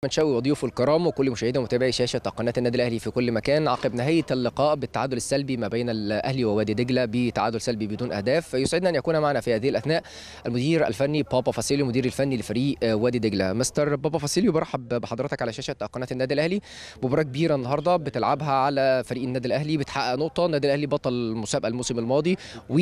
منشاوي وضيوفه الكرام وكل مشاهدي ومتابعي شاشه قناه النادي الاهلي في كل مكان عقب نهايه اللقاء بالتعادل السلبي ما بين الاهلي ووادي دجله بتعادل سلبي بدون اهداف يسعدنا ان يكون معنا في هذه الاثناء المدير الفني بابا فاسيليو مدير الفني لفريق وادي دجله مستر بابا فاسيليو برحب بحضرتك على شاشه قناه النادي الاهلي مباراه كبيره النهارده بتلعبها على فريق النادي الاهلي بتحقق نقطه النادي الاهلي بطل المسابقه الموسم الماضي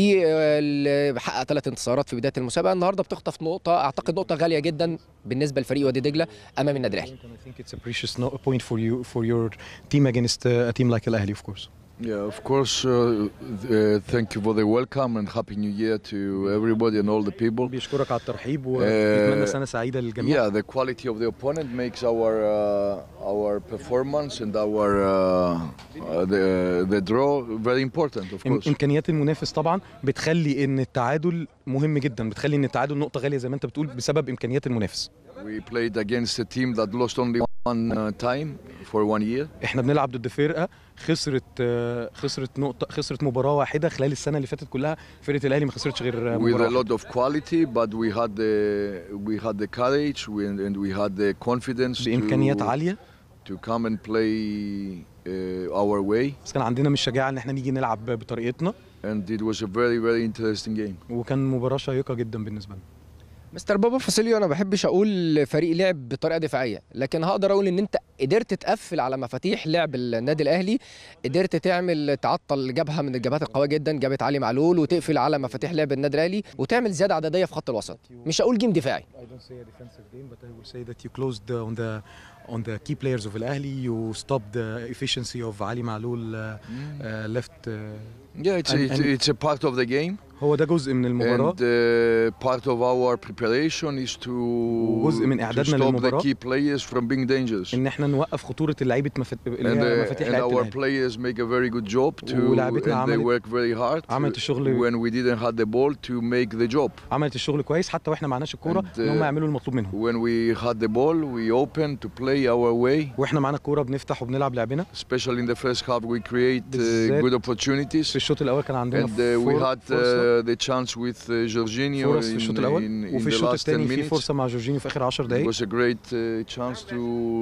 وحقق ثلاث انتصارات في بدايه المسابقه النهارده بتخطف نقطه اعتقد نقطه غاليه جدا بالنسبه لفريق وادي دجله امام النادي الاهلي I think it's a precious no- point for you for your team against uh, a team like Al Ahly, of course. Yeah, of course. Uh, uh, thank you for the welcome and happy new year to everybody and all the people. بيشكرك على الترحيب وبيتمنى سنة سعيدة للجميع. Yeah, the quality of the opponent makes our uh, our performance and our uh, uh, the the draw very important, of إم- course. امكانيات المنافس طبعا بتخلي ان التعادل مهم جدا بتخلي ان التعادل نقطه غاليه زي ما انت بتقول بسبب امكانيات المنافس We played against a team that lost only one uh, time for one year. احنا بنلعب ضد فرقه خسرت آه، خسرت نقطه خسرت مباراه واحده خلال السنه اللي فاتت كلها فرقه الاهلي ما خسرتش غير آه، With مباراه a واحدة. lot of quality, but we had the we had the courage we, and we had the confidence بامكانيات to, عاليه to come and play uh, our way. بس كان عندنا من الشجاعه ان احنا نيجي نلعب بطريقتنا and it was a very very interesting game وكان مباراه شيقه جدا بالنسبه لنا مستر بابا فاسيليو انا ما بحبش اقول فريق لعب بطريقه دفاعيه لكن هقدر اقول ان انت قدرت تقفل على مفاتيح لعب النادي الاهلي قدرت تعمل تعطل جبهه من الجبهات القويه جدا جبهه علي معلول وتقفل على مفاتيح لعب النادي الاهلي وتعمل زياده عدديه في خط الوسط مش هقول جيم دفاعي I don't say a defensive game, but I will say that you closed uh, on the on the key players of Al Ahly. You stopped the efficiency of Ali Malul uh, uh, left. Uh, yeah it's, And- it's, and- it's a part of the game هو ده جزء من المباراة and uh, part of our preparation is to, وجزء من to إعدادنا stop the للمباراة. key players from being dangerous ان احنا نوقف خطورة اللعيبة مفت... اللي and, هي uh, مفاتيح and لعيبة our الأهلي players make a very good job to ولاعبتنا and they عملت- work very hard عملت الشغل- when we didn't have the ball to make the job عملت الشغل كويس حتى واحنا معناش الكورة And, ان هم uh, يعملوا المطلوب منهم when we had the ball we opened to play our way واحنا معانا الكورة بنفتح وبنلعب لعبنا especially in the first half we create uh, بالذات good opportunities في الشوط الأول كان عندنا and uh, we فور- had فرصة uh, the chance with uh, Jorginho فرص في in, الشوط in, الأول in وفي the الشوط last 10 الثاني في minutes. فرصة مع جورجينيو في آخر 10 It دقايق was a great uh, chance to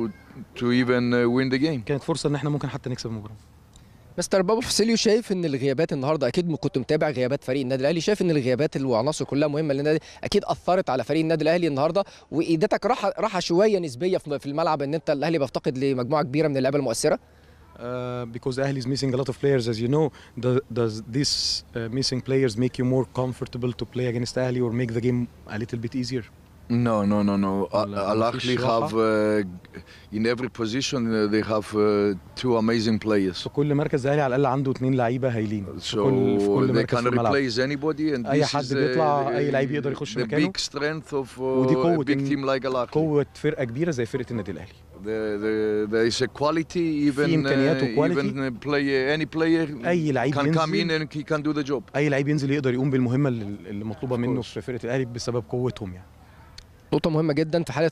to even uh, win the game. كانت فرصة ان احنا ممكن حتى نكسب المباراة مستر بابا فاسيليو شايف ان الغيابات النهارده اكيد كنت متابع غيابات فريق النادي الاهلي شايف ان الغيابات والعناصر كلها مهمه للنادي اكيد اثرت على فريق النادي الاهلي النهارده وايدتك راحه راحه شويه نسبيه في في الملعب ان انت الاهلي بيفتقد لمجموعه كبيره من اللعيبه المؤثره Uh, because Ahly is missing a lot of players, as you know, do, does these uh, missing players make you more comfortable to play against Ahly or make the game a little bit easier? No, no, no, no. Al لا، Al مفيش Ahly راحة. have uh, in every position uh, they have uh, two amazing players. في كل مركز اهلي على الاقل عنده اثنين لعيبه هايلين في So كل في كل they مركز can في الملعب replace anybody and أي this حد is the, بيطلع، أي لعيب يقدر يخش the مكانه. big strength of uh, ودي a قوة big إن- team like Al Ahly. قوه فرقه كبيره زي فرقه النادي الاهلي The, the, there is a quality even إمكانيات uh, وquality. even uh, play any player أي لعيب can come in ينزل and he can do the job. اي لعيب ينزل يقدر يقوم بالمهمه اللي اللي مطلوبه Of منه course. في فرقه الاهلي بسبب قوتهم يعني نقطة مهمة جدا في حالة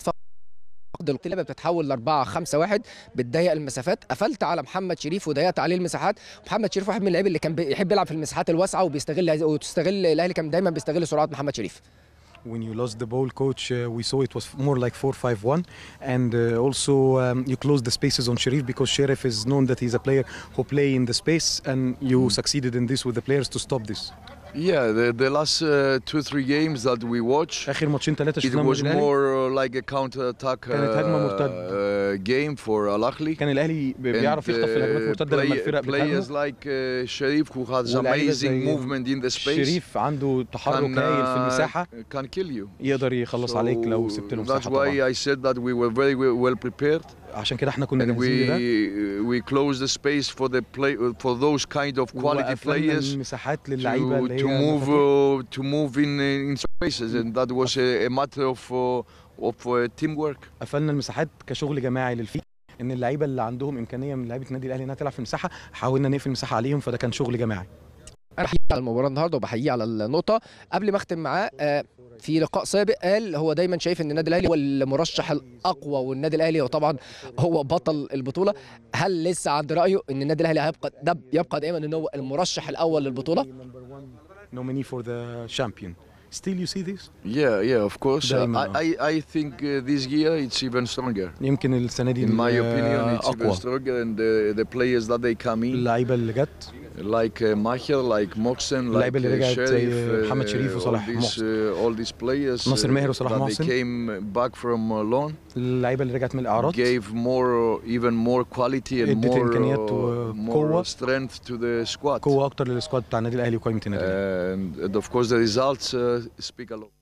فقد اللعبة بتتحول ل 4 5 1 بتضيق المسافات قفلت على محمد شريف وضيقت عليه المساحات محمد شريف واحد من اللعيبه اللي كان بيحب يلعب في المساحات الواسعة وبيستغل هذه- وتستغل الاهلي كان دايما بيستغل سرعات محمد شريف when you lost the ball coach uh, we saw it was more like 4-5-1 and uh, also um, you closed the spaces on Sharif because Sharif is known that he's a player who play in the space and you succeeded in this with the players to stop this Yeah, the, the last uh, two three games that we watch, اخر ماتشين ثلاثه it شفناهم was من الاهلي more uh, like a counter attack كانت هجمة مرتد. uh, game for Al Ahly. كان الاهلي ب- بيعرف And, يخطف الهجمات uh, المرتده لما play- الفرق players بتهاجمه like uh, Sharif who has ولاعيبة amazing زي movement in the space شريف عنده تحرك can, هايل في uh, المساحه can kill you. يقدر يخلص عليك لو سبت له that's مساحه طبعا why I said that we were very well well prepared عشان كده احنا كنا and جاهزين لده we we closed the space for the play for those kind of quality وقفلنا players المساحات للعيبه to, اللي to هي move مفاتيح. uh, to move in uh, in spaces and that was a, a matter of uh, of uh, teamwork. قفلنا المساحات كشغل جماعي للفريق ان اللعيبه اللي عندهم امكانيه من لعيبه النادي الاهلي انها تلعب في المساحه حاولنا نقفل المساحه عليهم فده كان شغل جماعي انا بحييه على المباراه النهارده وبحييه على النقطه قبل ما اختم معاه آه، في لقاء سابق قال هو دايما شايف ان النادي الاهلي هو المرشح الاقوى والنادي الاهلي هو طبعا هو بطل البطوله هل لسه عند رايه ان النادي الاهلي هيبقى ده يبقى دايما ان هو المرشح الاول للبطوله nominee for the champion still you see this Yeah, yeah, of course. Uh, دايماً. I, I, I think uh, this year it's even stronger. يمكن السنه دي In my ال- opinion, it's even اقوى stronger, and the, the players that they come in, اللعيبه اللي جت like uh, Maher, like Moxen, like اللعيبة اللي uh, رجعت زي Sheriff, محمد شريف all وصلاح these, محسن. uh, all these players ناصر ماهر وصلاح that they محسن. came back from uh, loan اللعيبه اللي رجعت من الاعراض gave more, even more quality and ادت more, إمكانيات uh, وقوة. more strength to the squad. قوه اكتر للسكواد بتاع النادي الاهلي وقائمه النادي الاهلي And, and of course, the results uh, speak a lot.